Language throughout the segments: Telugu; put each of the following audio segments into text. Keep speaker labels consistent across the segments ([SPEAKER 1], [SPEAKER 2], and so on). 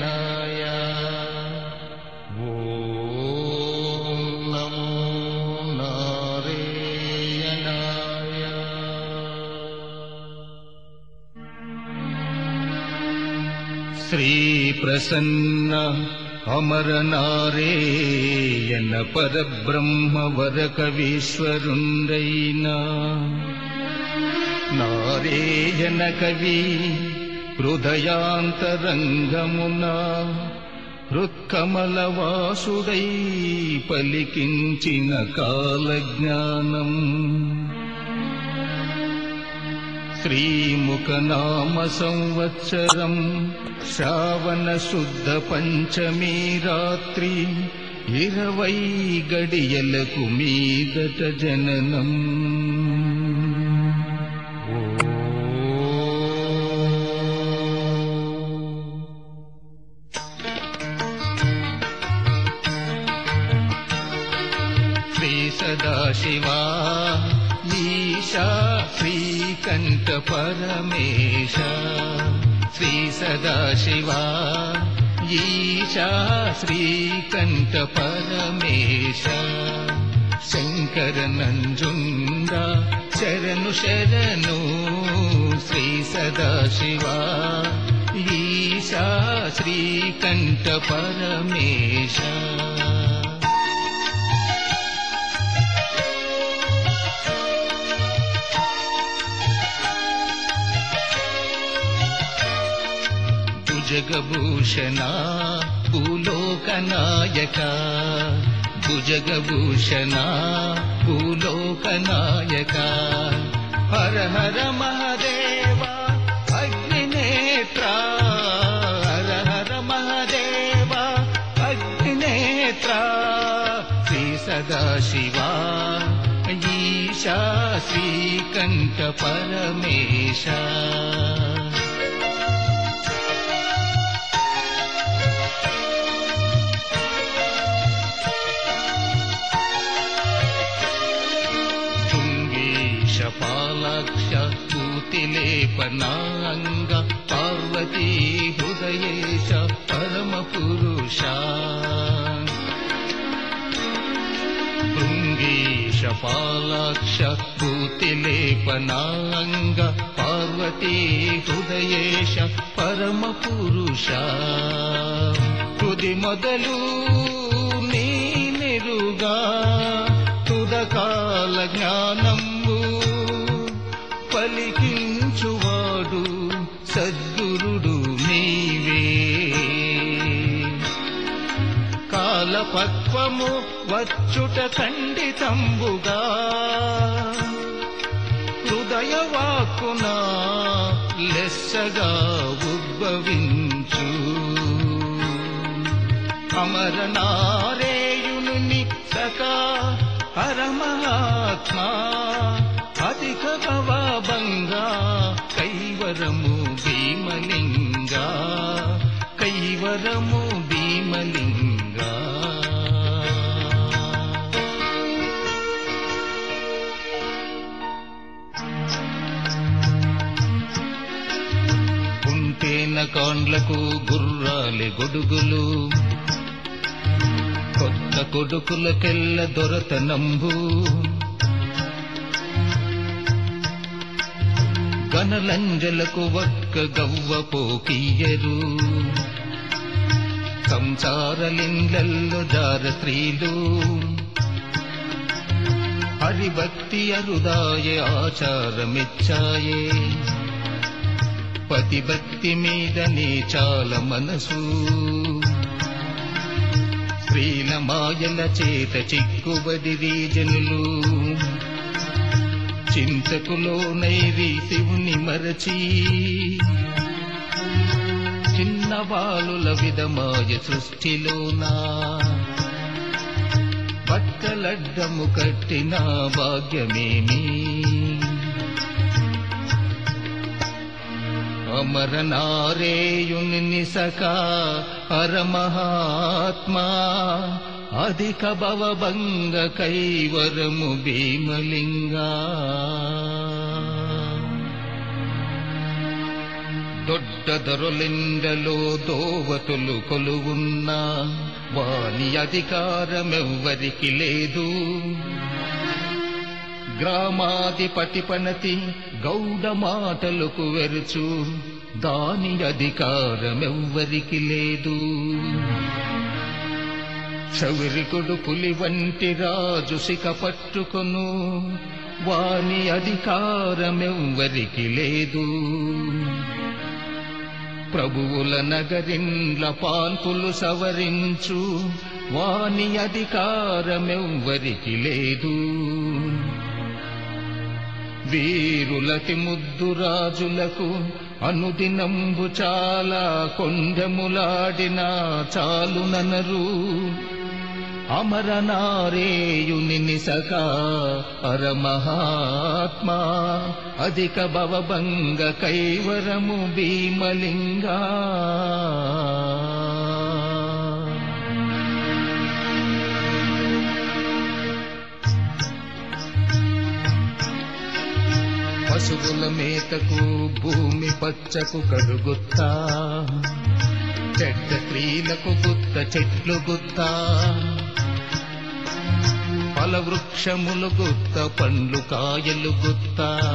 [SPEAKER 1] నారాయణాయ ఓం నమో నారాయణాయ శ్రీ ప్రసన్న అమర నారేయన పరబ్రహ్మ వర కవీశ్వరుండైనా నారేయన కవి హృదయాంతరంగమున హృత్కమలవాసుడై పలికించిన కాలజ్ఞానం శ్రీముఖనామ సంవత్సరం శ్రావణ శుద్ధ పంచమీ రాత్రి ఇరవై గడియలకు మీదట జననం ఓ శ్రీ సదాశివా ఈశా శ్రీకంఠ పరమేశ శ్రీ సదాశివా ఈశా శ్రీకంఠ పరమేశ శంకర నంజుండ శరణు శరణు శ్రీ సదాశివా ఈశా శ్రీకంఠ పరమేశ భుజగభూషణ భూలోకనాయక భుజగభూషణ భూలోకనాయక హర హర మహదేవ అగ్నినేత్ర హర హర మహదేవ అగ్నినేత్ర శ్రీ సదాశివా ఈశా శ్రీకంఠ పరమేశ శృంగేశ పాలాక్ష పూతిలేపనాంగ పార్వతీ హృదయేశ పరమ పురుష శృంగేశ పాలాక్ష పూతిలేపనాంగ పార్వతీ హృదయేశ పరమ పురుష తుది మొదలు నీ నిరుగా తుదకాల జ్ఞానంబు పలికించువాడు సద్గురుడు నీవే కాలపక్వము వచ్చుట ఖండితంబుగా హృదయవాక్కున లెస్సగా ఉద్భవించు అమర నారేయుని సకా హరమహాత్మా అధిక భవభంగా కైవరము భీమలింగా కైవరము భీమలింగా ఉంటేన కాండ్లకు గుర్రాలి గొడుగులు కొత్త కొడుకులకెల్ల దొరతనంబు గనలంజలకు ఒక్క గవ్వ పోకియ్యరు సంసారలిండ్లల్లో జార స్త్రీలు హరిభక్తి అరుదాయే ఆచారమిచ్చాయే పతిభక్తి మీదనే చాలా మనసు స్త్రీల మాయల చేత చిక్కుబడిరి జనులు చింతకులో నైరి శివుని మరచి చిన్న బాలుల విధమాయ సృష్టిలోనా బట్టలడ్డము కట్టిన భాగ్యమేమి అమర నారేయుని సఖా పరమహాత్మా అధిక భవభంగ కైవరము భీమలింగా దొడ్డ దొరలిండలో దోవతులు కొలువున్నా వాని అధికారమెవ్వరికి లేదు గ్రామాధిపతి పనతి గౌడ మాటలకు వెరుచు దాని అధికారమెవ్వరికి లేదు చవిరికుడు పులి వంటి రాజు సిక పట్టుకొను వాని అధికారమెవ్వరికి లేదు ప్రభువుల నగరిండ్ల పాల్పులు సవరించు వాని అధికారమెవ్వరికి లేదు వీరులతి ముద్దు రాజులకు అనుదినంబు చాలా కొండములాడినా చాలుననరు అమరనారేయుని నిసగా పరమహాత్మా అధిక భవభంగ కైవరము భీమలింగా పశువుల మేతకు భూమి పచ్చకు కడుగుత్తా చెడ్డ స్త్రీలకు గుత్త చెట్లు గుత్తా ఫల వృక్షములు గుత్త పండ్లు కాయలు గుత్త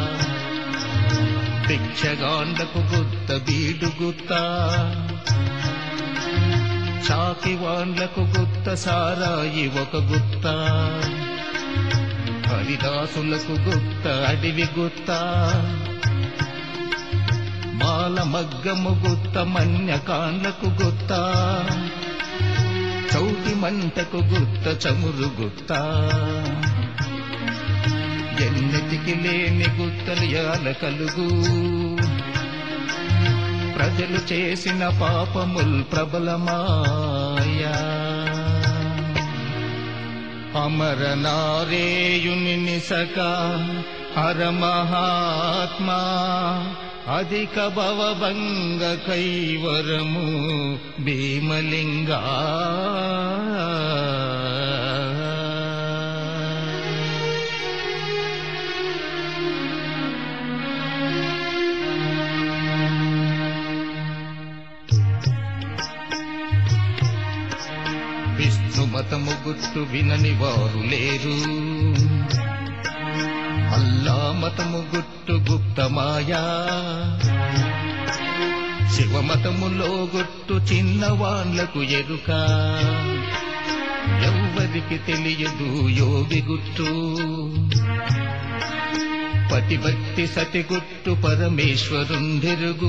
[SPEAKER 1] భిక్షగాండకు గుత్త బీడు గుత్త చాకివాండ్లకు గుత్త సారాయి ఒక గుత్త హరిదాసులకు గుత్త అడివి గుత్త మాల మగ్గము గుత్త మన్యకాండ్లకు గుత్త చౌటి మంటకు గుత్త చమురు గుత్త ఎన్నెతికి లేని గుత్తలు యాల కలుగు ప్రజలు చేసిన పాపముల్ ప్రబలమాయా అమర నారేయుని నిసక హర మహాత్మా అధిక భవభంగ కైవరము భీమలింగా విష్ణు మతము గుట్టు వినని వారు లేరు అల్లా మతము గుట్టు గుప్తమాయా శివమతములో గుట్టు చిన్నవాళ్లకు ఎరుక ఎవ్వరికి తెలియదు యోగి గుట్టు పతిభక్తి సతి గుట్టు పరమేశ్వరుండెరుగు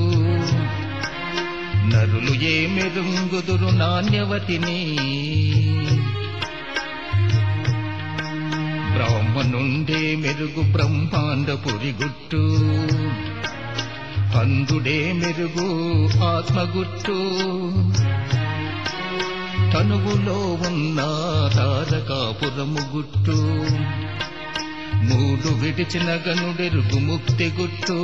[SPEAKER 1] నరులు ఏ మెరుంగుదురు నాణ్యవతిని బ్రాహ్మణుండే మెరుగు బ్రహ్మాండ పురిగుట్టు అందుడే మెరుగు ఆత్మగుట్టు తనువులో ఉన్న తారకాపురము గుట్టు మూడు విడిచిన గనుడెరుగు ముక్తి గుట్టు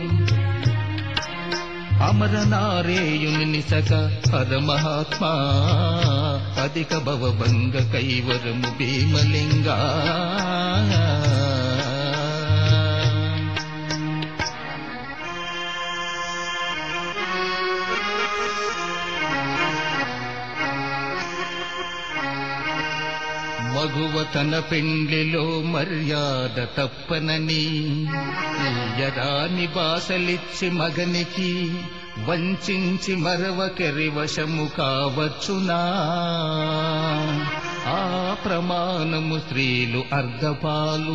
[SPEAKER 1] అమర నారేయుని నిసక పరమహాత్మా అధిక భవభంగ కైవరము భీమలింగా మగువ తన పెండ్లిలో మర్యాద తప్పనని యరాని బాసలిచ్చి మగనికి వంచించి మరవకెరి వశము కావచ్చునా ఆ ప్రమాణము స్త్రీలు అర్ధపాలు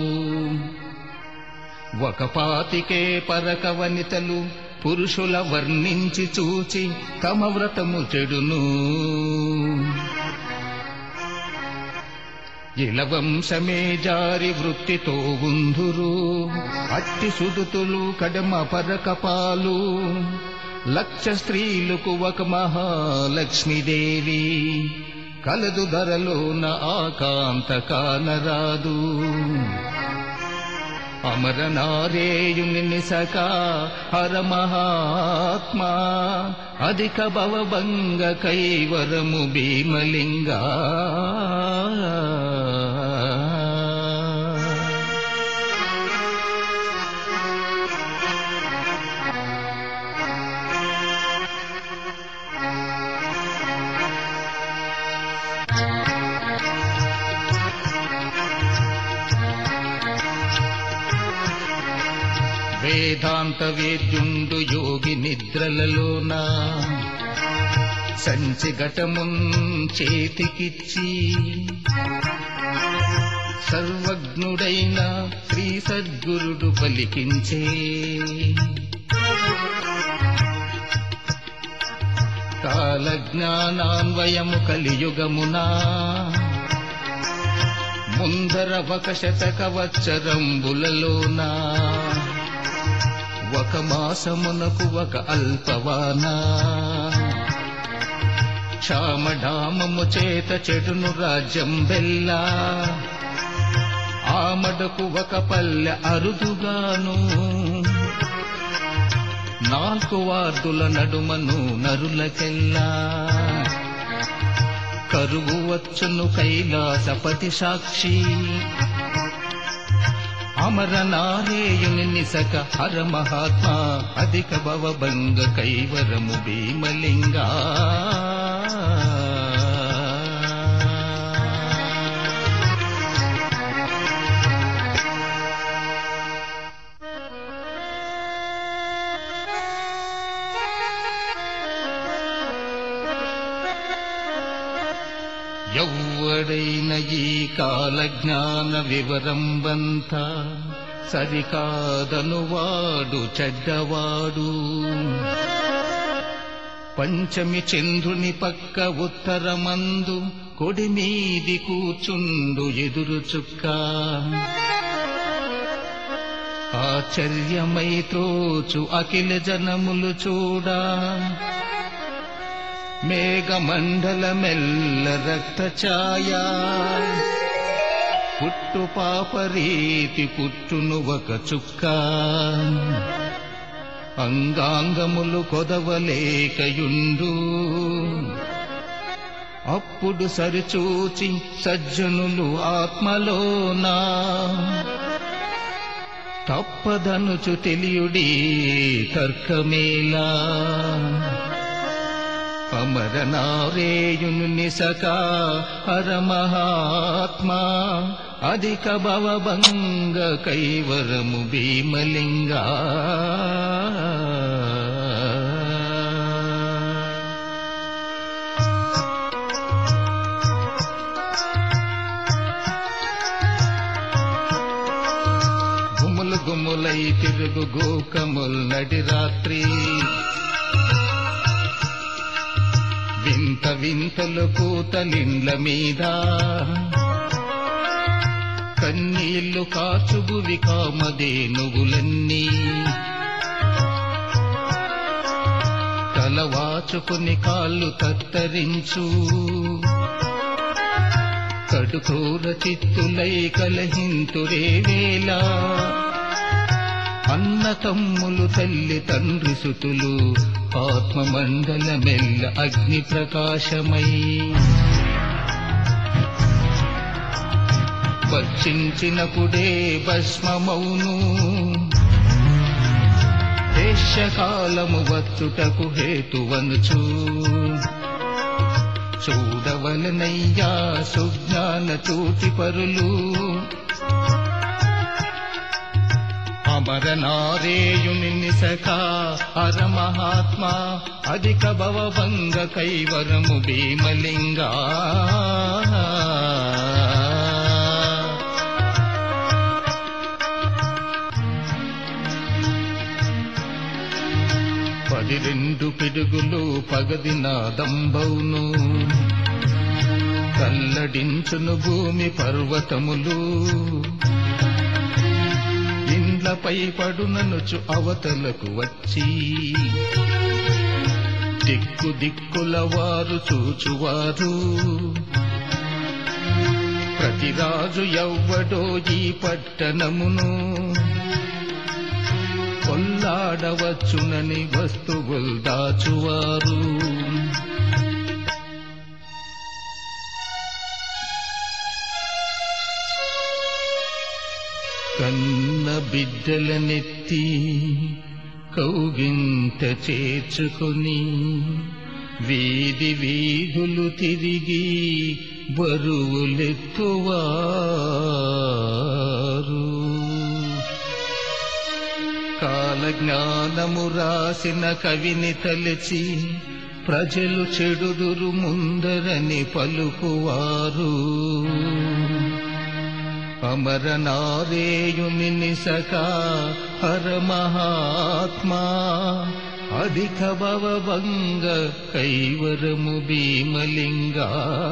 [SPEAKER 1] ఒక పాతికే పరక వనితలు పురుషుల వర్ణించి చూచి తమ వ్రతము చెడును ఇలవంశమే జారి వృత్తితో ఉందురు అట్టి సుదుతులు కడమ పరకపాలు లక్ష స్త్రీలకు ఒక మహాలక్ష్మీదేవి కలదు ధరలోన ఆకాంత కానరాదు అమర నారేయుని నిసక హర మహాత్మా అధిక భవభంగ కైవరము భీమలింగా వేదాంత వేద్యుండు యోగి నిద్రలలోన సంచి ఘటమున్ చేతికిచ్చి సర్వజ్ఞుడైన శ్రీ సద్గురుడు పలికించే కాలజ్ఞానాన్వయము కలియుగమునా ముందర ఒక శతక వచ్చరంబులలోనా ఒక మాసమునకు ఒక అల్పవానా క్షామడామము చేత చెడును రాజ్యం బెల్లా ఆమడకు ఒక పల్లె అరుదుగాను నాలుగు వార్డుల నడుమను నరులకెల్లా కరువు వచ్చును కైలాసపతి సాక్షి అమర నారేయుని నిసక హర మహాత్మా అధిక భవభంగ కైవరము భీమలింగా ఎవ్వడైన ఈ కాలజ్ఞాన వివరంబంత సరికాదనువాడు చెడ్డవాడు పంచమి చంద్రుని పక్క ఉత్తరమందు కొడి మీది కూచుండు ఎదురు చుక్క ఆశ్చర్యమై త్రోచు అఖిల జనములు చూడా మేఘమండలమెల్ల రక్త ఛాయా పుట్టు పాపరీతి పుట్టును ఒక చుక్క అంగాంగములు కొదవలేకయుండు అప్పుడు సరిచూచి సజ్జనులు ఆత్మలోనా తప్పదనుచు తెలియుడి తర్కమేలా అమర నారేయును నిసకా హర మహాత్మా అధిక భవభంగ కైవరము భీమలింగా గుములు గుములై తిరుగు గోకముల్ నడి రాత్రి వింత వింతలు కూతలిండ్ల మీద కన్నీళ్లు కాచుగువి కామధేనువులన్నీ తలవాచుకుని కాళ్ళు తత్తరించు కడుకూర చిత్తులై కలహింతురే వేళ అన్న తమ్ములు తల్లి తండ్రి సుతులు ఆత్మమండలమెల్ల అగ్ని ప్రకాశమై వర్షించినప్పుడే భస్మమౌను దేశకాలము వచ్చుటకు హేతువనుచు చూడవలనయ్యా సుజ్ఞాన చూచి పరులు అమర నారేయుని నిసకా హర మహాత్మా అధిక భవభంగ కైవరము భీమలింగా పది రెండు పిడుగులు పగది నాదంబౌను కల్లడించును భూమి పర్వతములు ఇండ్లపై పడుననుచు అవతలకు వచ్చి దిక్కు దిక్కుల వారు చూచువారు ప్రతిరాజు ఎవ్వడో ఈ పట్టణమును కొల్లాడవచ్చునని వస్తువులు దాచువారు కన్న బిడ్డలనెత్తి కౌగింత చేర్చుకొని వీధి వీధులు తిరిగి బరువులెత్తువారు కాలజ్ఞానము రాసిన కవిని తలచి ప్రజలు చెడుదురు ముందరని పలుకువారు అమరనారేయుని నిసకా హర మహాత్మా అధిక భవభంగ కైవరము భీమలింగా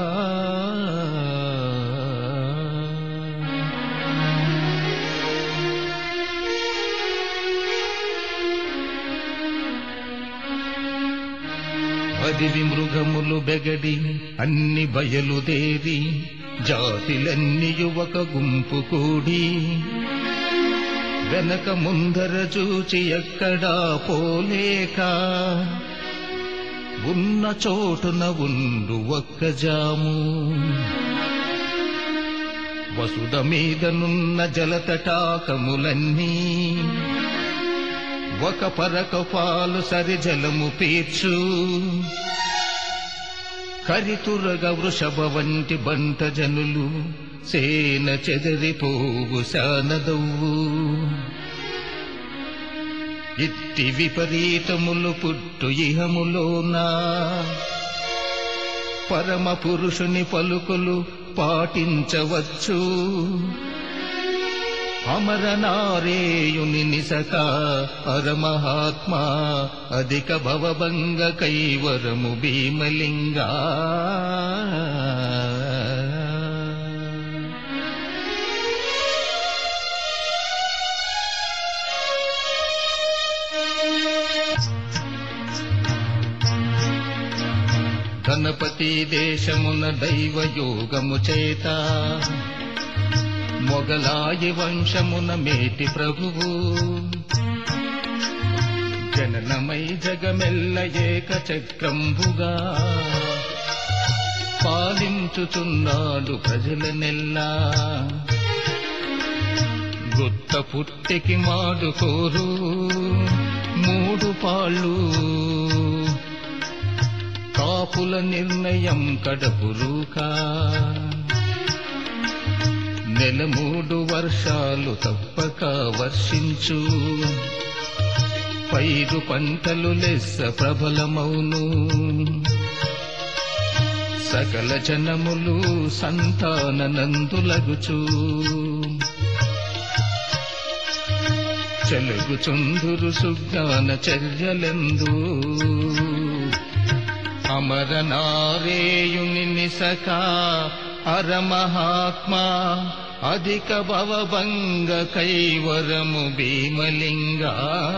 [SPEAKER 1] అదివి మృగములు బెగడి అన్ని బయలుదేరి జాతిలన్ని యువక గుంపు కూడి వెనక ముందర చూచి ఎక్కడా పోలేక ఉన్న చోటున ఉండు ఒక్క జాము వసుద మీదనున్న జలతటాకములన్నీ ఒక పరక పాలు సరిజలము పీర్చు కరితురగ వృషభ వంటి బంట జనులు సేన చెదరిపోవు శానదవ్వు ఇట్టి విపరీతములు పుట్టు ఇహములోనా పరమ పురుషుని పలుకులు పాటించవచ్చు అమరనారేయుని నిసక అరమహాత్మా అధిక భవభంగ కైవరము భీమలింగా గణపతి దేశమున దైవ యోగము చేత మొగలాయి వంశమున మేటి ప్రభువు జననమై జగమెల్ల ఏక చక్రంబుగా పాలించుచున్నాడు ప్రజల నెల్లా గుత్త పుట్టికి మాడుకోరు మూడు పాళ్ళు కాపుల నిర్ణయం కడపురుకా నెల మూడు వర్షాలు తప్పక వర్షించు పైరు పంటలు లెస్స ప్రబలమౌను సకల జనములు సంతాన నందులగుచు చెలుగుచుందురు సుజ్ఞాన చర్యలందు అమర నారేయుని నిసకా అరమహాత్మా అధిక భవభంగ కైవరము భీమలింగా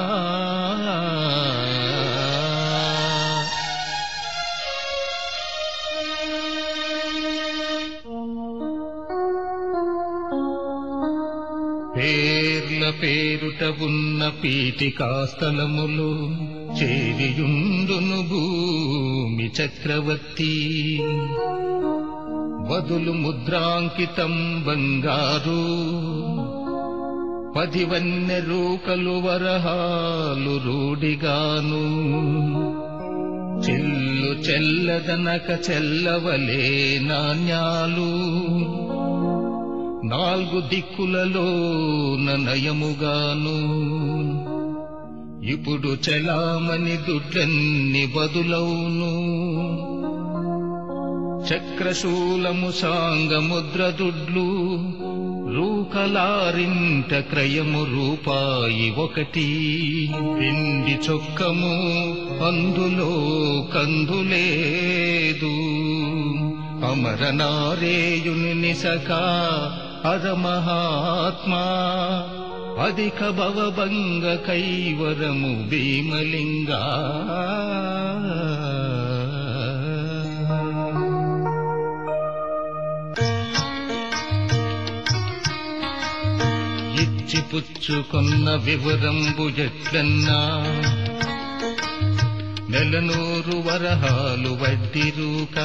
[SPEAKER 1] పేర్ల పేరుట ఉన్న పీఠికాస్థలములు చేరియుండును భూమి చక్రవర్తి బదులు ముద్రాంకితం బంగారు పదివన్నె రూకలు వరహాలు రూడిగాను చెల్లు చెల్లదనక చెల్లవలే నాణ్యాలు నాలుగు దిక్కులలో నయముగాను ఇప్పుడు చలామణి దుడ్లన్ని బదులవును చక్రశూలము సాంగముద్ర దుడ్లు రూకలారింట క్రయము రూపాయి ఒకటి పిండి చొక్కము అందులో కందులేదు అమరనారేయుని నిసకా అరమహాత్మా అధిక భవభంగ కైవరము భీమలింగా ఇచ్చి పుచ్చుకున్న వివరంబు ఎట్లన్నా నెలనూరు వరహాలు వడ్డిరూక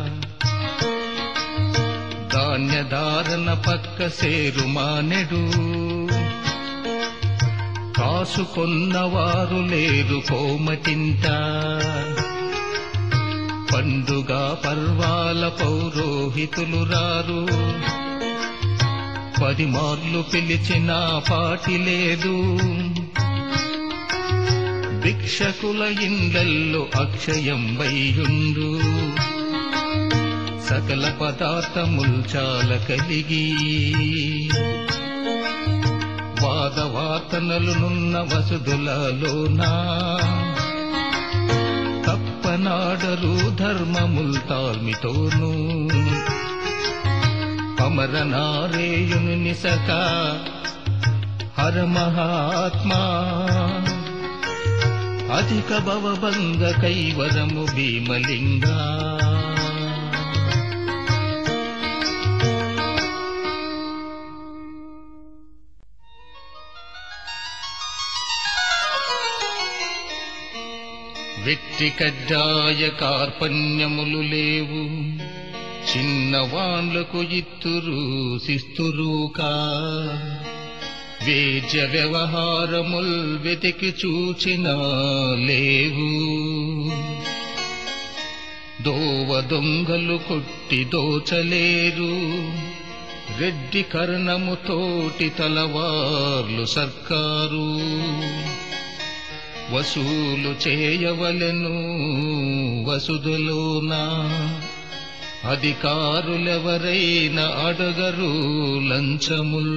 [SPEAKER 1] ధాన్యధారణ పక్క సేరు మానెడు కాసుకొన్నవారు లేరు కోమటింట పండుగ పర్వాల పౌరోహితులు రారు పది మార్లు పిలిచిన పాటి లేదు భిక్షకుల ఇండ్లల్లో అక్షయం వయ్యుండు సకల పదార్థముల్ చాల కలిగి వాదవాతనలునున్న వసుదులలోనా తప్పనాడరు ధర్మముల్ తాల్మితోను అమరనారేయుని నిసక హర మహాత్మా అధిక భవభంగ కైవరము భీమలింగా వెట్టి కజ్జాయ కార్పణ్యములు లేవు చిన్నవాన్లకు ఇత్తురు శిస్తురుకా వేద్య వ్యవహారముల్ వెతికి చూచినా లేవు దోవ దొంగలు కొట్టి దోచలేరు రెడ్డి కర్ణముతోటి తలవార్లు సర్కారు వసూలు చేయవలెను వసుదులోనా అధికారులెవరైనా అడగరు లంచముల్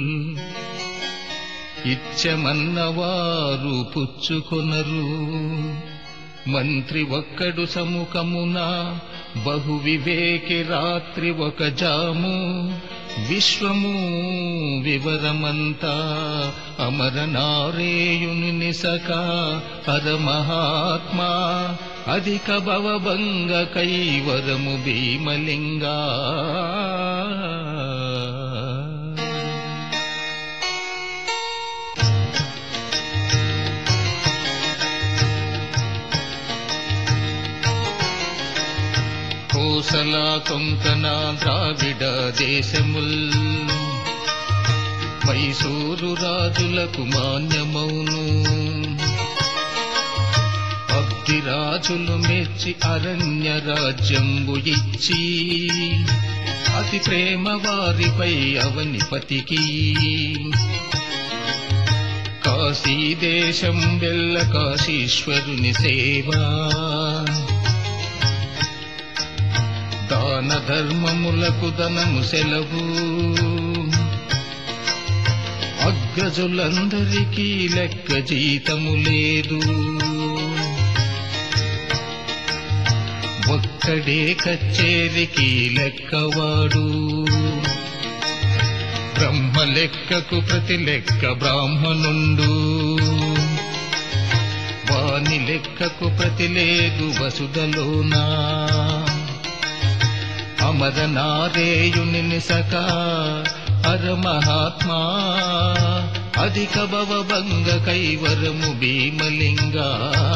[SPEAKER 1] ఇచ్చమన్నవారు పుచ్చుకొనరు మంత్రి ఒక్కడు సముఖమున బహు వివేకి రాత్రి ఒక జాము విశ్వము వివరమంతా అమరనారేయుని నిసక హర మహాత్మా అధిక భవభంగ కైవరము భీమలింగా కోసల కొంకణ ద్రావిడ దేశముల్ మైసూరు రాజులకు మాన్యమౌను అబ్ది రాజులు మెచ్చి అరణ్య రాజ్యంబు ఇచ్చి అతి ప్రేమ వారిపై అవనిపతికి కాశీ దేశం వెళ్ళ కాశీశ్వరుని సేవా దాన ధర్మములకు ధనము సెలవు అగ్రజులందరికీ లెక్క జీతము లేదు ఒక్కడే కచ్చేరికి లెక్కవాడు బ్రహ్మ లెక్కకు ప్రతి లెక్క బ్రాహ్మణుండు వాని లెక్కకు ప్రతి లేదు వసుదలోనా అమర నారేయుని నిసక హర మహాత్మా అధిక భవభంగ కైవరము భీమలింగా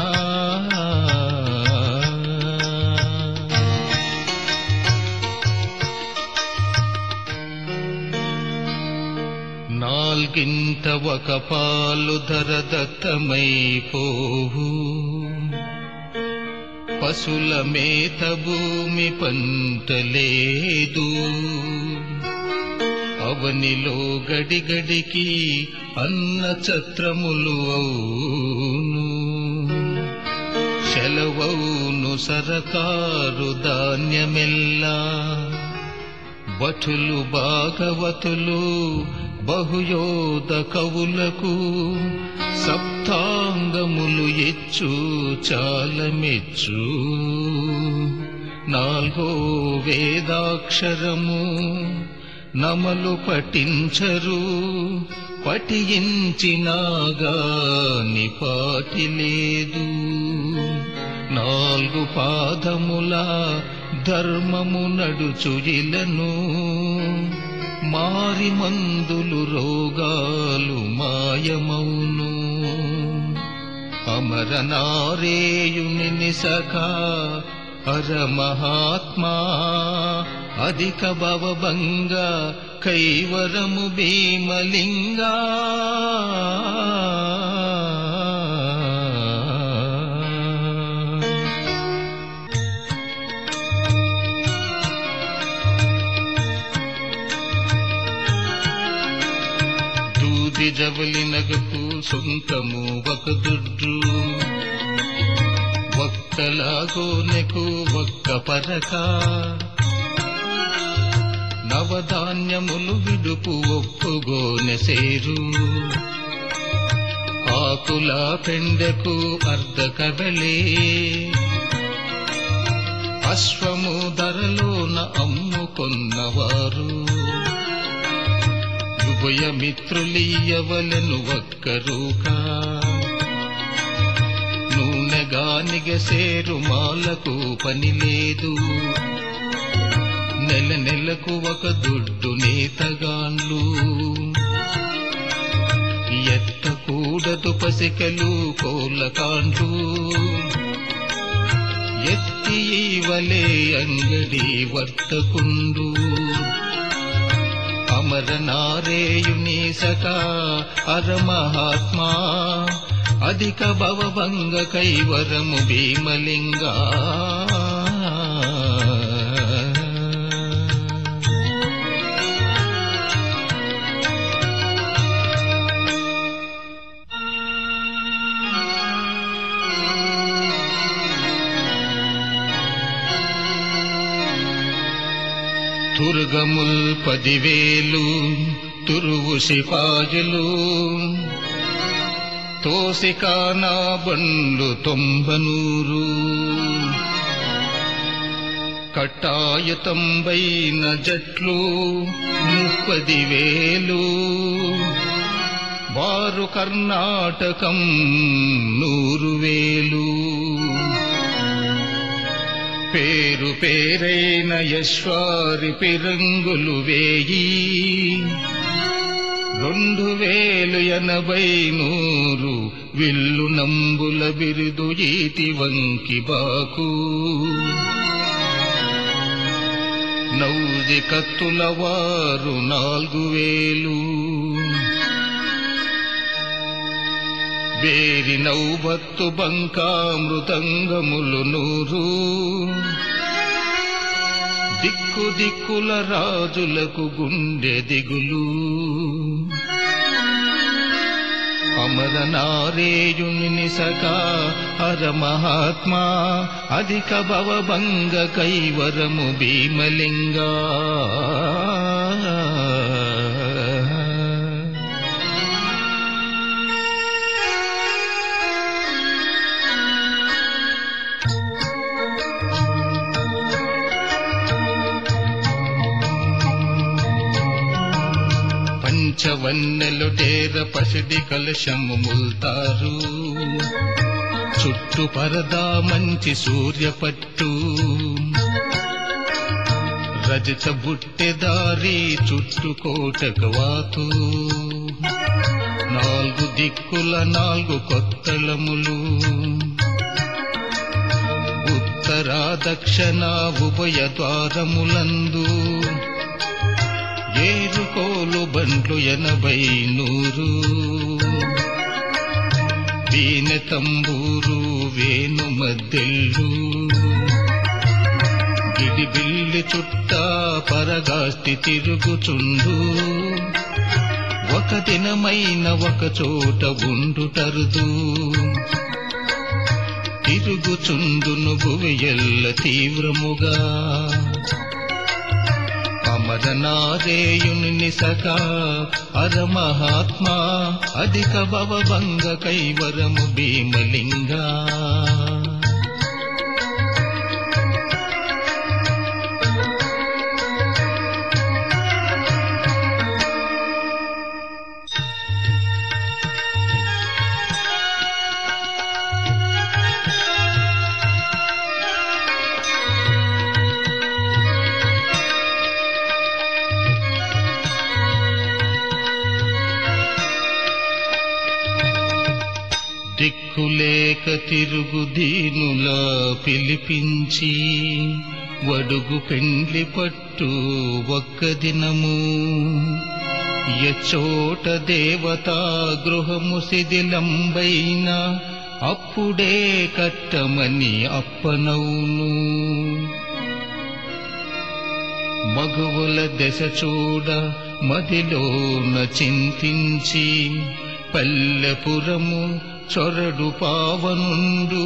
[SPEAKER 1] నాల్గింత ఒక పాలు ధర దత్తమైపోవు పశుల మేత భూమి పంట లేదు అవనిలో గడిగడికి అన్న ఛత్రములు అవును సెలవౌను సరకారు ధాన్యమెల్లా భటులు భాగవతులు బహుయోధ కవులకు సప్తాంగములు ఎచ్చు చాలా మెచ్చు నాలుగో వేదాక్షరము నమలు పఠించరు పఠించినాగాని పాటి లేదు నాలుగు పాదముల ధర్మము నడుచు ఇలను మారి మందులు రోగాలు మాయమౌను అమర నారేయుని నిసక హర మహాత్మా అధిక భవభంగ కైవరము భీమలింగా గుడ్డి జవలి నగకు సొంతము ఒక దుడ్డు ఒక్కలాగోనెకు ఒక్క పరక నవధాన్యములు విడుపు ఒప్పుగోనె సేరు ఆకుల పెండెకు అర్ధ కబలే అశ్వము ధరలోన అమ్ముకొన్నవారు ఉభయ మిత్రులీయవలను ఒక్కరుగా నూనెగానిగ సేరు మాలకు పని లేదు నెల నెలకు ఒక దుడ్డు నేతగాన్లు ఎత్తకూడదు పసికలు కోలకాండ్లు ఎత్తి ఈవలే అంగడి వర్తకుండు అమర నారేయుని సకా అరమహాత్మా అధిక భవభంగ కైవరము భీమలింగా తుర్గముల్ పదివేలు తురువు సిపాజులు తోసికానా బండ్లు తొంభనూరు కట్టాయుతంబైన జట్లు ముప్పది వేలు వారు కర్ణాటకం నూరు వేలు పేరు పేరైన యశ్వారి పిరంగులు వేయి రెండు వేలు ఎనభై నూరు విల్లు నంబుల బిరుదు ఈతి వంకి బాకు నౌజి కత్తుల వారు నాలుగు వేలు వేరి నౌబత్తు బంకామృతంగములు నూరు దిక్కు దిక్కుల రాజులకు గుండె దిగులు అమర నారేయుని సకా హర మహాత్మా అధిక భవభంగ కైవరము భీమలింగా పంచవన్నెలు డేర పసిడి కలశము ముల్తారు చుట్టు పరదా మంచి సూర్యపట్టు రజత బుట్టెదారి చుట్టు కోటకు వాతు నాలుగు దిక్కుల నాలుగు కొత్తలములు ఉత్తర దక్షిణ ఉభయ ద్వారములందు ఏరుకోలు బండ్లు ఎనభై నూరు వీణ తంబూరు వేణు మద్దెల్లు గిడిబిల్లి చుట్ట పరగాస్తి తిరుగుచుండు ఒక దినమైన ఒక చోట ఉండుటరుదు తిరుగుచుండును భువియల్ల తీవ్రముగా అమరనారేయుని సఖా అర మహాత్మా అధిక భవభంగ కైవరము భీమలింగా దిక్కులేక తిరుగు దీనులా పిలిపించి వడుగు పెండ్లి పట్టు ఒక్క దినము ఎచ్చోట దేవతా గృహము శిథిలంబైన అప్పుడే కట్టమని అప్పనవును మగువుల దశ చూడ మదిలోన చింతించి పల్లెపురము చొరడు పావనుండు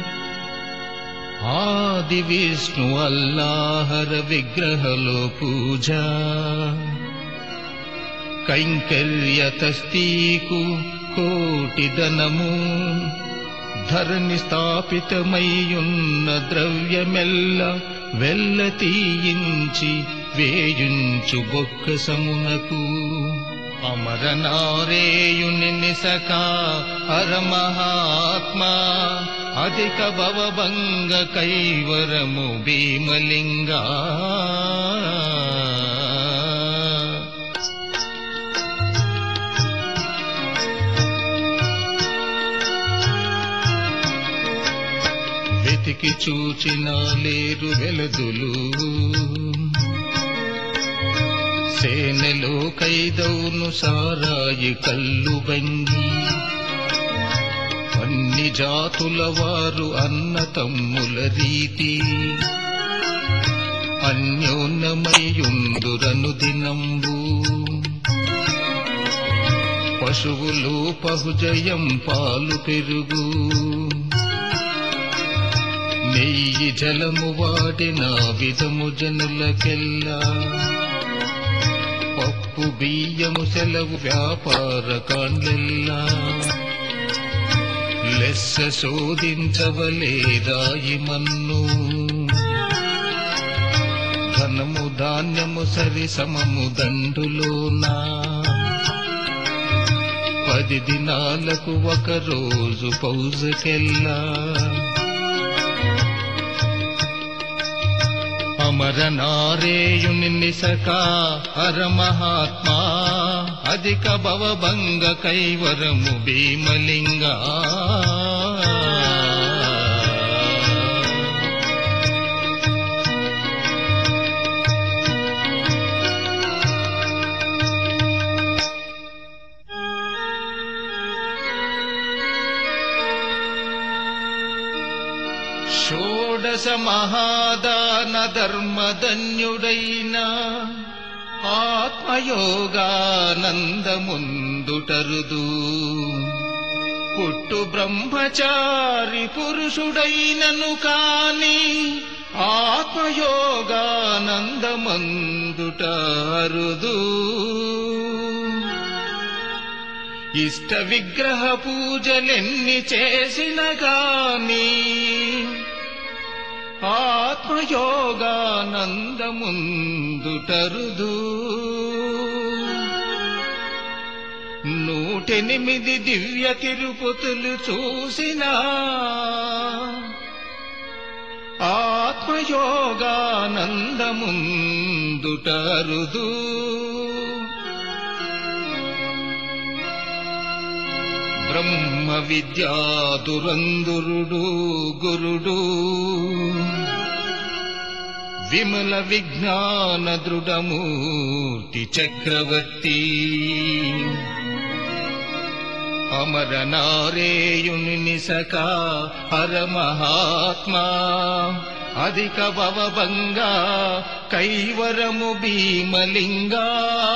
[SPEAKER 1] ఆది విష్ణు అల్లాహర విగ్రహలో పూజ కైంకర్య తస్తీకు కోటి ధనము ధరణి స్థాపితమయ్యున్న ద్రవ్యమెల్ల వెల్ల తీయించి వేయుంచు బొక్కసమునకు అమరనారేయుని నిసకా హరమహాత్మా అధిక భవభంగ కైవరము భీమలింగా వెతికి చూచిన లేరు వెలదులు సేనలో కైదౌను సారాయి కల్లు బంగి అన్ని జాతుల వారు అన్న తమ్ముల రీతి అన్యోన్యమయ్యుందురను దినంబు పశువులు పహుజయం పాలు పెరుగు నెయ్యి జలము వాడిన విధము జనులకెల్లా పప్పు బియ్యము సెలవు వ్యాపార కాండ్లెల్లా లెస్స శోధించవలే రాయి మన్ను ధనము ధాన్యము సరి సమము దండులోనా పది దినాలకు ఒక రోజు పౌజకెల్లా అమరనారేయుని నిసకా హరమహాత్మా అధిక భవభంగ కైవరము భీమలింగా షోడశ మహాదాన ధర్మధన్యుడైన ఆత్మయోగానందముందుటరుదు పుట్టు బ్రహ్మచారి పురుషుడైనను కాని ఆత్మయోగానందమందుటరుదు ఇష్ట విగ్రహ పూజలెన్ని చేసిన గాని ఆత్మయోగానందముందుటరుదు నూటెనిమిది దివ్య తిరుపతులు చూసినా ఆత్మయోగానందముందుటరుదు బ్రహ్మ విద్యా దురందురుడు గురుడు విమల విజ్ఞాన దృఢమూర్తి చక్రవర్తి అమర నారేయుని నిసకా హర మహాత్మా అధిక భవభంగా కైవరము భీమలింగా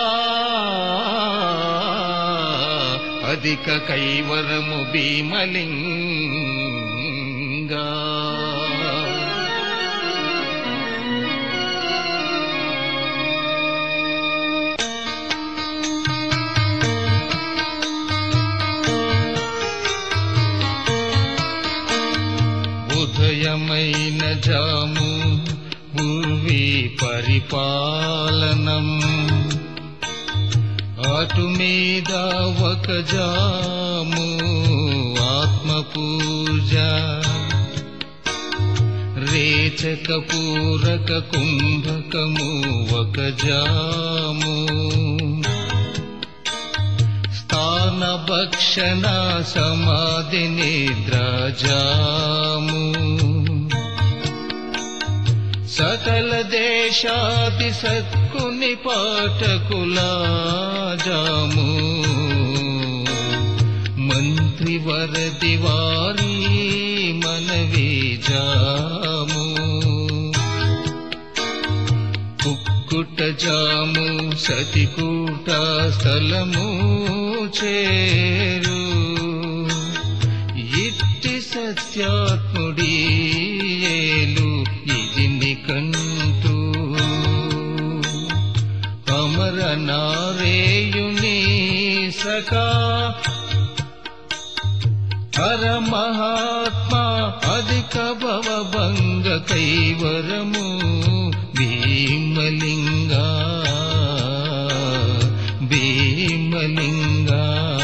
[SPEAKER 1] అధిక కైవరము భీమలింగా ఉదయమైన జాము పూర్వీ పరిపాలనం అటు మీద ఒక జాము ఆత్మ పూజ రేచక పూరక కుంభకము ఒక జాము స్థాన భక్షణ సమాధి నిద్రాజాము సకల దేశాది సత్కుని పాఠకులా జాము మంత్రి వరది వారి మనవి జాము ఉక్కు పుట్టజాము సతికూట స్థలము చేరు ఇట్టి సత్యాత్ముడి ఏలు ఇది నికంటూ అమర నారేయుని సఖా హర మహాత్మా అధిక భవ భంగ కైవరము భీమలింగా భీమలింగా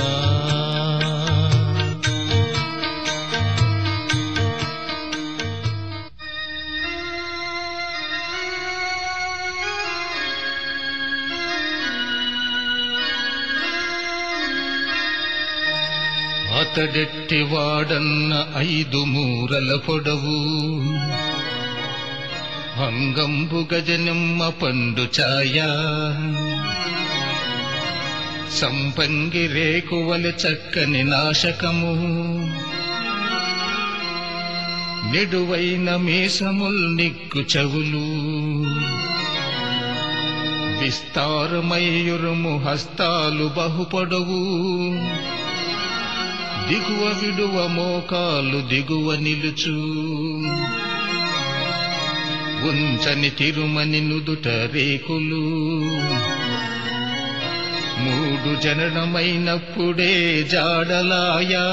[SPEAKER 1] అతడెట్టి వాడన్న ఐదు మూరల పొడవు అంగంబు గజనమ్మ పండు ఛాయ సంపంగి రేకువల చక్కని నాశకము నిడువైన మీసముల్ నిగ్గు చెవులు విస్తారమయ్యురుము హస్తాలు బహుపొడవు దిగువ విడువ మోకాలు దిగువ నిలుచు ఉంచని తిరుమని నుదుట రేకులు మూడు జననమైనప్పుడే జాడలాయా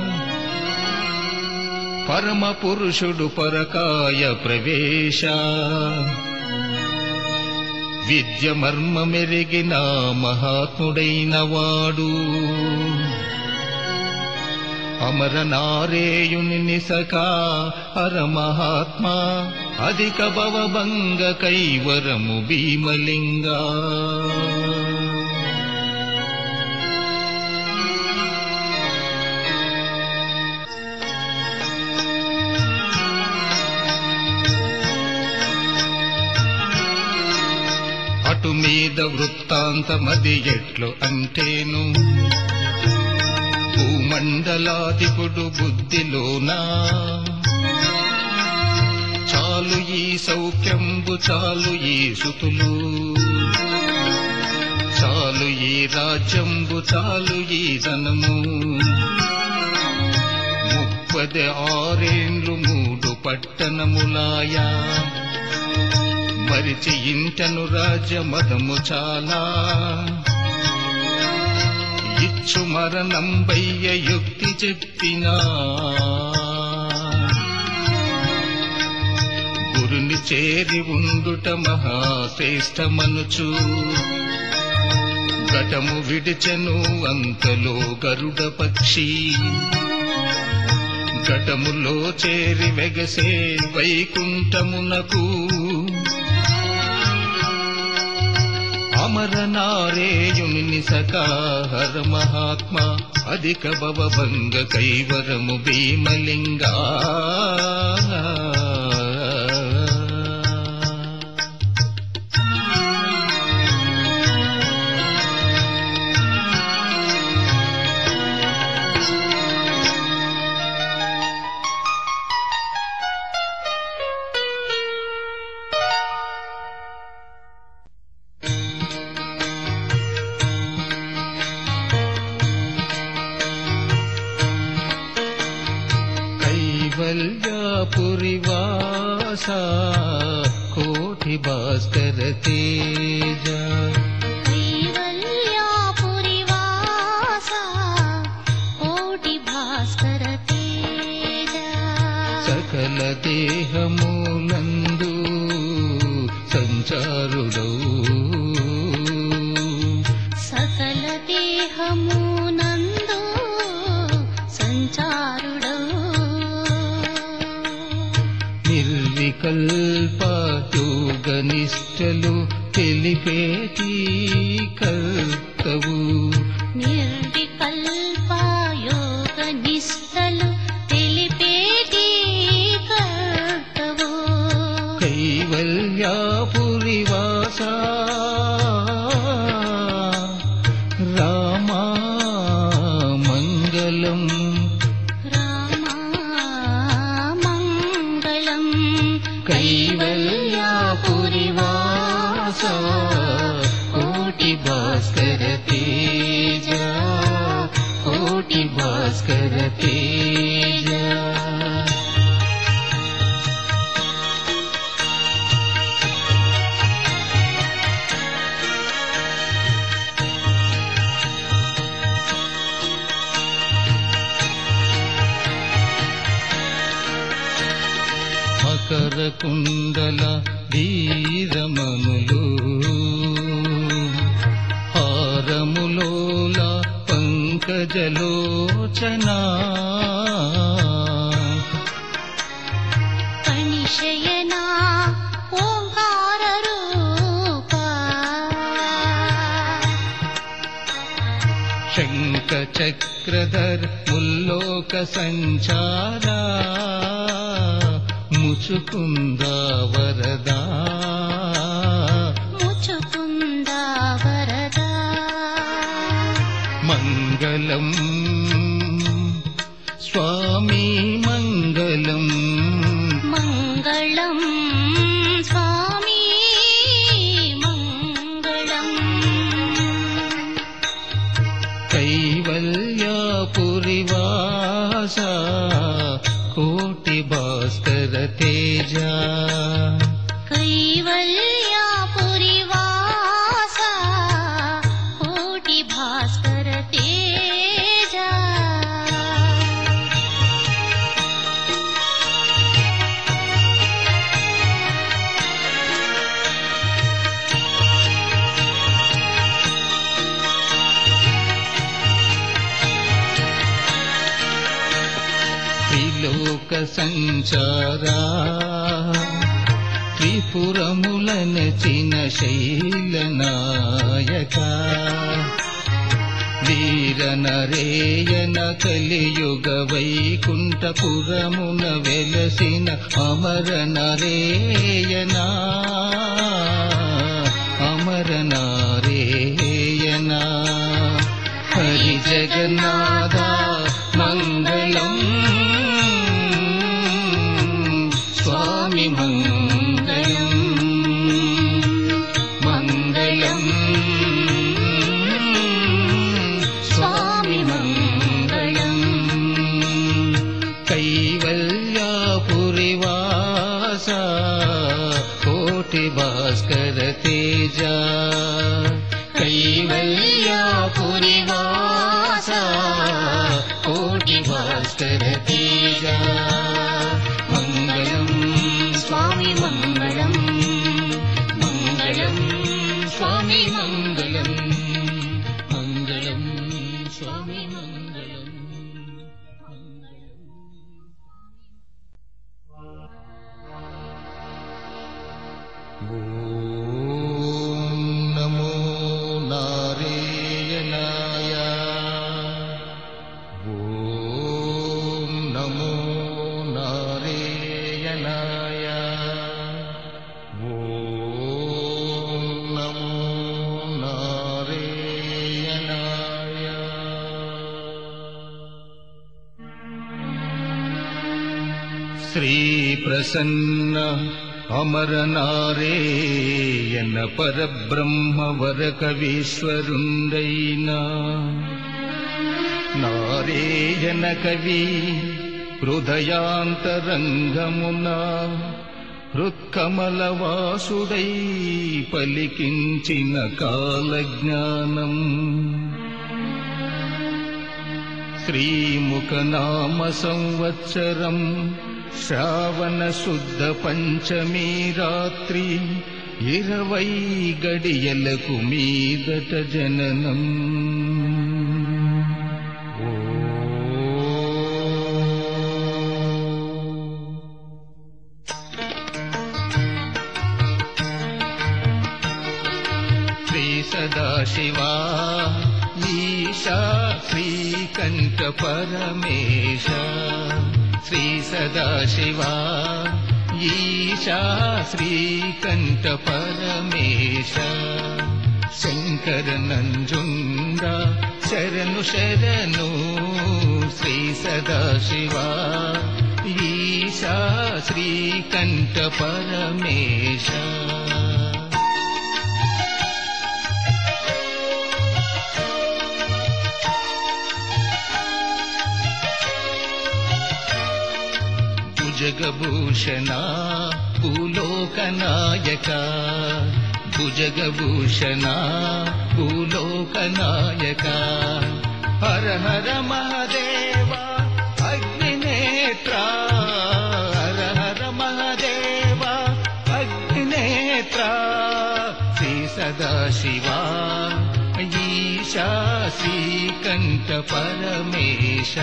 [SPEAKER 1] పరమ పురుషుడు పరకాయ ప్రవేశ విద్య మర్మమెరిగిన మహాత్ముడైన వాడు అమర నారేయుని నిసకా హర మహాత్మా అధిక భవభంగ కైవరము భీమలింగా అటు మీద వృత్తాంతమది ఎట్లు అంటేను భూమండలాధిపుడు బుద్ధిలోనా చాలు ఈ సౌఖ్యంబు చాలు ఈ సుతులు చాలు ఈ రాజ్యంబు చాలు ఈ ధనము ముప్పది ఆరేండ్లు మూడు పట్టణములాయా మరిచి ఇంటను రాజ్య మదము చాలా ఇచ్చు మరణంబయ్య యుక్తి చెప్పినా గురుని చేరి ఉండుట మహాశ్రేష్టమనుచు ఘటము విడిచెను అంతలో గరుడ పక్షి ఘటములో చేరి వెగసే వైకుంఠమునకు అమర నారేయుని సకాహర మహాత్మా అధిక భవభంగ కైవరము భీమలింగా కైవల్యాపురివాస కోటి భాస్కర తేజ
[SPEAKER 2] కైవల్యాపురివాసా కోటి భాస్కర తేజ
[SPEAKER 1] సకల దేహములందు సంచారుడౌ
[SPEAKER 2] సకల దేహమునందు సంచారుడౌ
[SPEAKER 1] నిర్వికల్ప యోగనిష్టలు తెలిపేటి కర్తవు
[SPEAKER 2] నిర్వికల్ప యోగ నిష్టలు తెలిపేటి కర్తవు
[SPEAKER 1] కైవల్యాపురివాస రామా మంగళం
[SPEAKER 2] రామా మంగళం
[SPEAKER 1] కైవల్యాపురివాస కోటి భాస్కర తేజ కోటి భాస్కర తేజ మకర కుండల ధీరమనులు హారములోల పంకజలోచనా
[SPEAKER 2] కణిశయనా ఓంకార రూపా
[SPEAKER 1] శంఖ చక్రధర్ ముల్లోక సంచారా ముచుకుంద వరదా
[SPEAKER 2] ముచుకుందా వరదా
[SPEAKER 1] మంగళం స్వామి మంగళం
[SPEAKER 2] మంగళం స్వామి మంగళం
[SPEAKER 1] కైవల్యాపురివాస కోటి భాస్కర తేజ
[SPEAKER 2] కైవల్యాపురి వాస కోటి భాస్కర తేజ
[SPEAKER 1] త్రిలోక సంచారా త్రిపురములన చిన శైలనాయక వీర నరేయన కలియుగ వైకుంఠపురమున వెలసిన అమర నరేయనా అమర నారేయనా హరి జగన్నాథ మంగళం స్వామి మంగళం మంగళం స్వామి మంగళం కైవల్యాపురివాస కోటి భాస్కర తేజ కైవల్యాపురివాస కోటి భాస్కర తేజ మంగళం స్వామి మంగళం మంగళం స్వామి మంగళం మంగళం స్వామి మంగళం ఓం నమో నారాయణాయ ఓం నమో నారాయణాయ ఓం నమో నారాయణాయ శ్రీ ప్రసన్న అమర నారేయన పరబ్రహ్మ వర కవీశ్వరుండైనా నారేయన కవి హృదయాంతరంగమున హృత్కమల వాసుడై పలికించిన కాలజ్ఞానం శ్రీముఖనామ సంవత్సరం శ్రావణ శుద్ధ పంచమీ రాత్రి ఇరవై గడియలకు మీదట జననం ఓ శ్రీ సదాశివా ఈశా శ్రీకంఠ పరమేశ శ్రీ సదాశివా ఈశా శ్రీకంఠ పరమేశ శంకర నంజుండ శరణు శరణు శ్రీ సదాశివా ఈశా శ్రీకంఠ పరమేశ భుజగభూషణ భూలోకనాయక భుజగభూషణ భూలోకనాయక హర హర మహదేవ అగ్నినేత్ర హర హర మహదేవ అగ్నినేత్ర శ్రీ సదాశివ ఈశా శ్రీకంఠ పరమేశ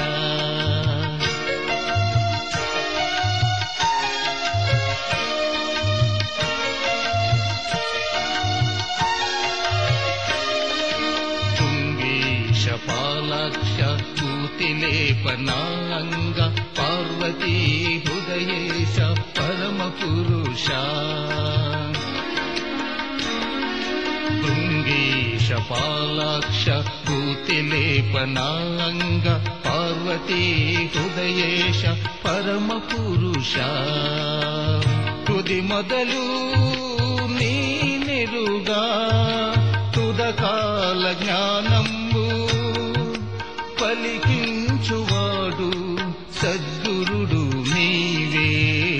[SPEAKER 1] తుంగేశ పాలాక్ష పూతిలేపనాంగ పార్వతీ హృదయేశ పరమ పురుష భృంగేశ పాలాక్ష భూతిలేపనాంగ పార్వతీ హృదయేశ పరమ పురుష తుది మొదలు నీ నిరుగా తుదకాల జ్ఞానంబు పలికించువాడు సద్గురుడు నీవే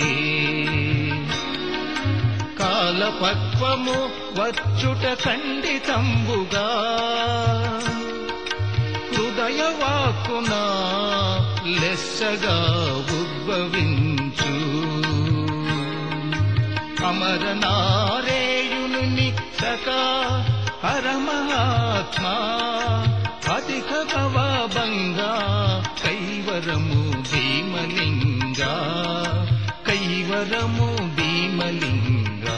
[SPEAKER 1] కాలపక్వము వచ్చుట ఖండితంబుగా హృదయవాక్కున లెస్సగా ఉద్భవించు అమరనారేయుని సకా హరమహాత్మా అధిక భవభంగా కైవరము భీమలింగా కైవరము భీమలింగా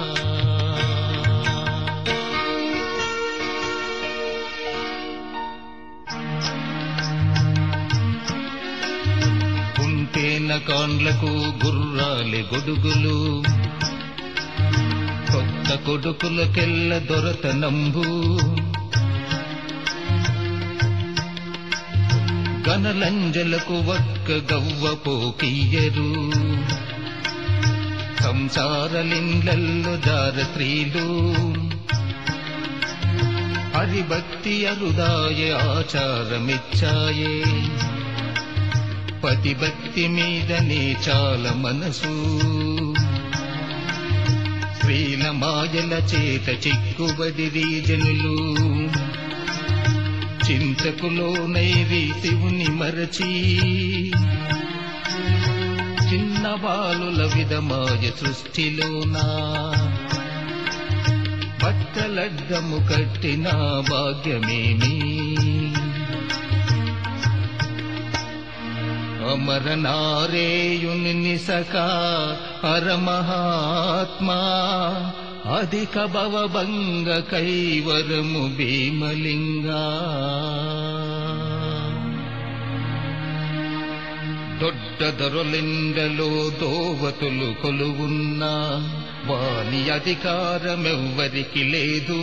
[SPEAKER 1] కుంటేన కాండ్లకు గుర్రాలి గొడుగులు కొత్త కొడుకులకెల్ల దొరతనంబు గనలంజలకు ఒక్క గవ్వ పోకియ్యరు సంసారలిండ్లల్లో దార స్త్రీలు హరిభక్తి అరుదాయ ఆచారమిచ్చాయే పతిభక్తి మీదనే చాలా మనసు స్త్రీల మాయల చేత చిక్కుబడిరి జనులు చింతకులో నైరి శివుని మరచి చిన్న బాలుల విధమాయ సృష్టిలోనా బట్టలడ్డము కట్టిన భాగ్యమేమి అమరనారేయుని సకా హరమహాత్మా అధిక భవభంగ కైవరము భీమలింగా దొడ్డ దొరలిండలో దోవతులు కొలువున్నా వాని అధికారమెవ్వరికి లేదు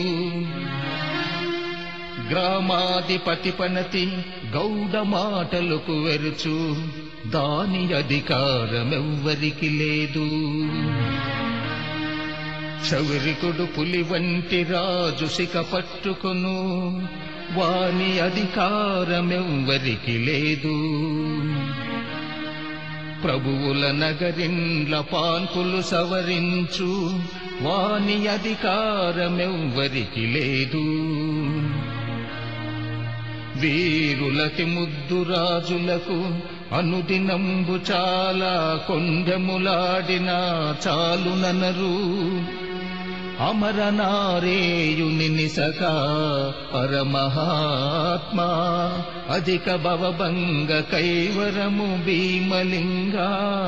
[SPEAKER 1] గ్రామాధిపతి పనతి గౌడ మాటలకు వెరుచు దాని అధికారమెవ్వరికి లేదు చౌరికుడు పులి వంటి రాజు సిక పట్టుకొను వాని అధికారమెవ్వరికి లేదు ప్రభువుల నగరిండ్ల పాన్పులు సవరించు వాని అధికారమెవ్వరికి లేదు వీరులకి ముద్దు రాజులకు అనుదినంబు చాలా కొండెములాడిన చాలుననరు అమరనారేయుని నిసగా పరమహాత్మా అధిక భవభంగ కైవరము భీమలింగా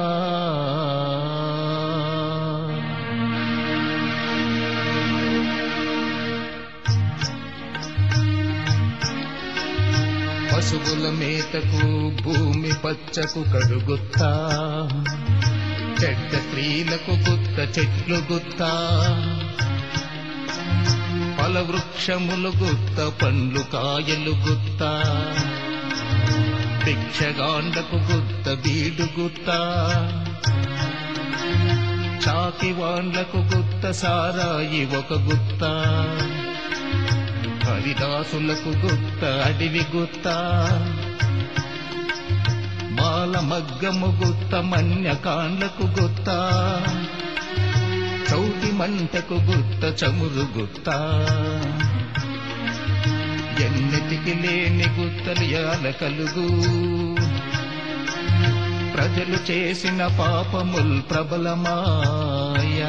[SPEAKER 1] పశువుల మేతకు భూమి పచ్చకు కడుగుత్తా చెడ్డ స్త్రీలకు గుత్త చెట్లు గుత్తా ఫల వృక్షములు గుత్త పండ్లు కాయలు గుత్త భిక్షగాండకు గుత్త బీడు గుత్త చాకి వాండ్లకు గుత్త సారాయి ఒక గుత్త హరిదాసులకు గుత్త అడివి గుత్త మా పాల మగ్గము గుత్త మన్యకాండ్లకు గుత్త చౌటి మంటకు గుత్త చమురు గుత్త ఎన్నటికి లేని గుత్తలు యాల కలుగు ప్రజలు చేసిన పాపముల్ ప్రబలమాయా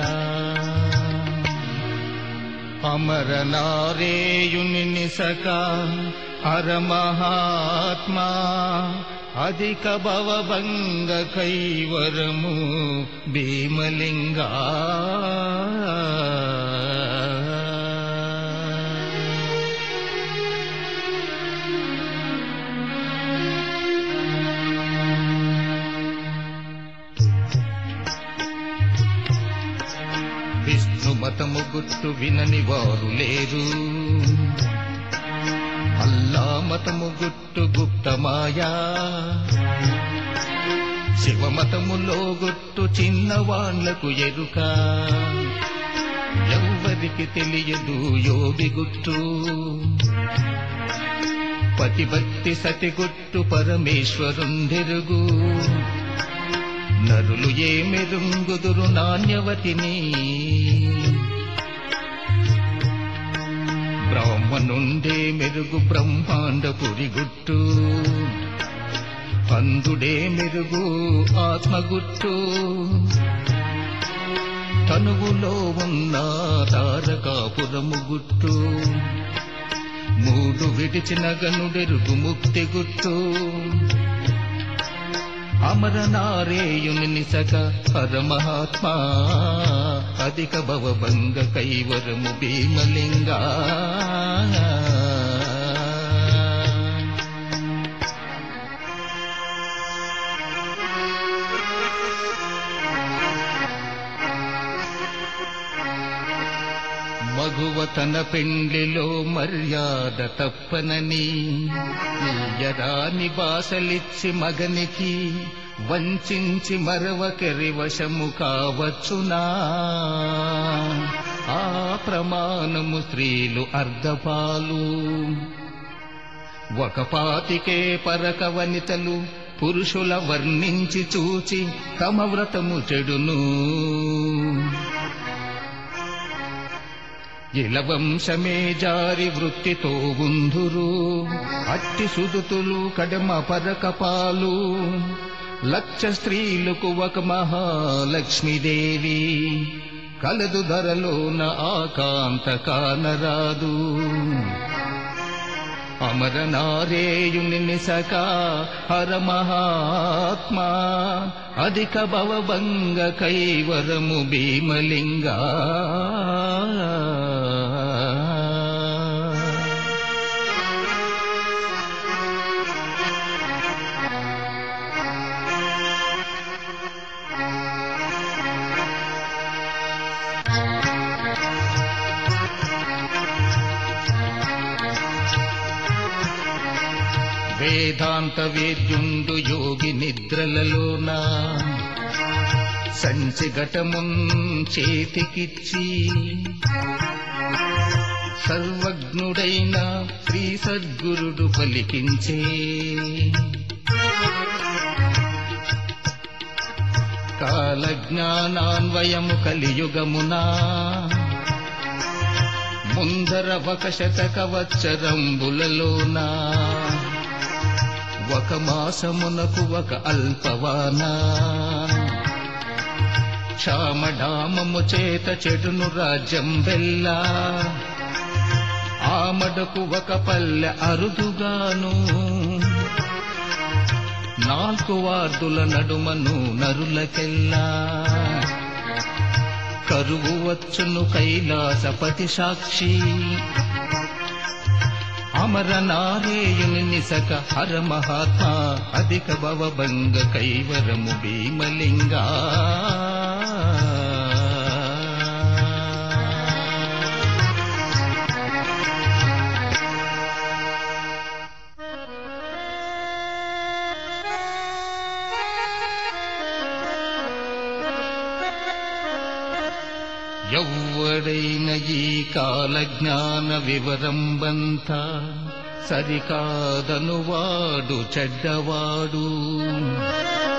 [SPEAKER 1] అమర నారేయుని నిసక హర మహాత్మా అధిక భవభంగ కైవరము భీమలింగా విష్ణు మతము గుట్టు వినని వారు లేరు అల్లా మతము గుట్టు గుప్తమాయా శివమతములో గుట్టు చిన్నవాళ్లకు ఎరుక ఎవ్వరికి తెలియదు యోగి గుట్టు పతిభక్తి సతి గుట్టు పరమేశ్వరుందెరుగు నరులు ఏ మెరుంగుదురు నాణ్యవతిని బ్రాహ్మణుండే మెరుగు బ్రహ్మాండ పురిగుట్టు అందుడే మెరుగు ఆత్మగుట్టు తనువులో ఉన్న తారకాపురము గుట్టు మూడు విడిచిన గనుడెరుగు ముక్తి గుట్టు అమర నారేయుని నిసక హర మహాత్మా అధిక భవభంగ కైవరము భీమలింగా మగువ తన పెండ్లిలో మర్యాద తప్పనని ఎరాని బాసలిచ్చి మగనికి వంచించి మరవకరి వశము కావచ్చునా ఆ ప్రమాణము స్త్రీలు అర్ధపాలు ఒక పాతికే పరక వనితలు పురుషుల వర్ణించి చూచి తమ వ్రతము చెడును ఇలవంశమే జారి వృత్తితో ఉందురు అట్టి సుదుతులు కడమ పరకపాలు లక్ష స్త్రీలకు ఒక మహాలక్ష్మీదేవి కలదు ధరలోన ఆకాంత కానరాదు అమర నారేయుని నిసక హర మహాత్మా అధిక భవభంగ కైవరము భీమలింగా వేదాంత వేద్యుండు యోగి నిద్రలలోన సంచిఘటమున్ చేతికిచ్చి సర్వజ్ఞుడైన శ్రీ సద్గురుడు పలికించే కాలజ్ఞానాన్వయము కలియుగమునా ముందర ఒక శతక వచ్చరంబులలోనా ఒక మాసమునకు ఒక అల్పవానా క్షామడామము చేత చెడును రాజ్యం వెల్లా ఆమడకు ఒక పల్లె అరుదుగాను నాల్కు వార్డుల నడుమను నరులకెల్లా కరువు వచ్చును కైలాసపతి సాక్షి అమర నారేయుని నిసక హర మహాత్మా అధిక భవభంగ కైవరము భీమలింగా ఎవ్వడైన ఈ కాల జ్ఞాన వివరంబంత సరికాదనువాడు చెడ్డవాడు